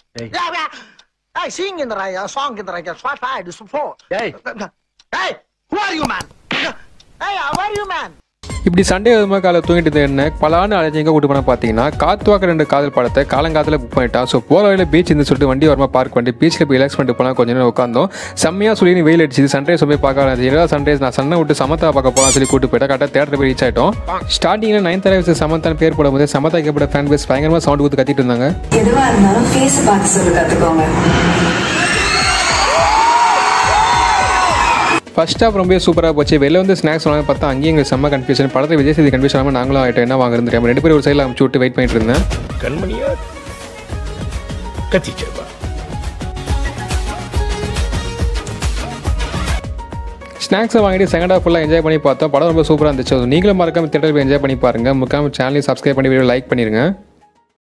Hey. Yeah, yeah. Hey, sing in the right, uh, song in the right, swat five, support. Hey. Hey, who are you, man? Hey, how are you, man? இப்படி Sunday விதமாக காலை தூங்கிட்டு இருந்த என்ன பல ஆண்டு அழைச்சி எங்கே கூட்டு போனால் பார்த்தீங்கன்னா காத்துவாக்க ரெண்டு காதல் படத்தை காலங்காலத்தில் புக் பண்ணிட்டான் ஸோ போகிற வழியில் பீச் இருந்து சொல்லிட்டு வண்டி வரமா பார்க் பண்ணிட்டு பீச்சில் போய் ரிலாக்ஸ் பண்ணிட்டு போனால் கொஞ்ச நேரம் உட்காந்தோம் செம்மையாக சொல்லி வெயில் அடிச்சு சன்ரைஸ் போய் பார்க்க ஆரம்பிச்சு என்னடா சன்ரைஸ் நான் சன்னை விட்டு சமத்தா பார்க்க போகலாம் சொல்லி கூட்டு போயிட்டா கரெக்டாக தேட்டர் போய் ரீச் ஆகிட்டோம் ஸ்டார்டிங்கில் நைன் தர சமத்தான் பேர் போடும்போது சமத்தா கேப்பட ஃபேன் பேஸ் பயங்கரமாக சவுண்ட் கொடுத்து கத்திட்டு இருந்தாங்க எதுவா இருந்தாலும் ஃபேஸ் பார்த்து சொல்ல கத்துக்கோங்க ஃபர்ஸ்ட் ஹாஃப் ரொம்ப சூப்பராக போச்சு வெளில வந்து ஸ்நாக்ஸ் வாங்க பார்த்தா அங்கேயும் எங்களுக்கு செம்ம கன்ஃபியூஷன் படத்தில் விஜய் சேதி கன்ஃபியூஷன் ஆகாமல் நாங்களும் ஆகிட்டோம் என்ன வாங்குறது தெரியாம ரெண்டு பேரும் ஒரு சைடில் அமுச்சு விட்டு வெயிட் பண்ணிட்டு இருந்தேன் கண்மணியா கத்திச்சேப்பா ஸ்நாக்ஸை வாங்கிட்டு செகண்ட் ஹாஃப் ஃபுல்லாக என்ஜாய் பண்ணி பார்த்தோம் படம் ரொம்ப சூப்பராக இருந்துச்சு நீங்களும் மறக்காம தேட்டர் போய் என்ஜாய் பண்ணி பாருங்க முக்காம சேனலையும் சப்ஸ்கிரைப் பண்ணி வீடியோ லைக் பண்ணிருங்க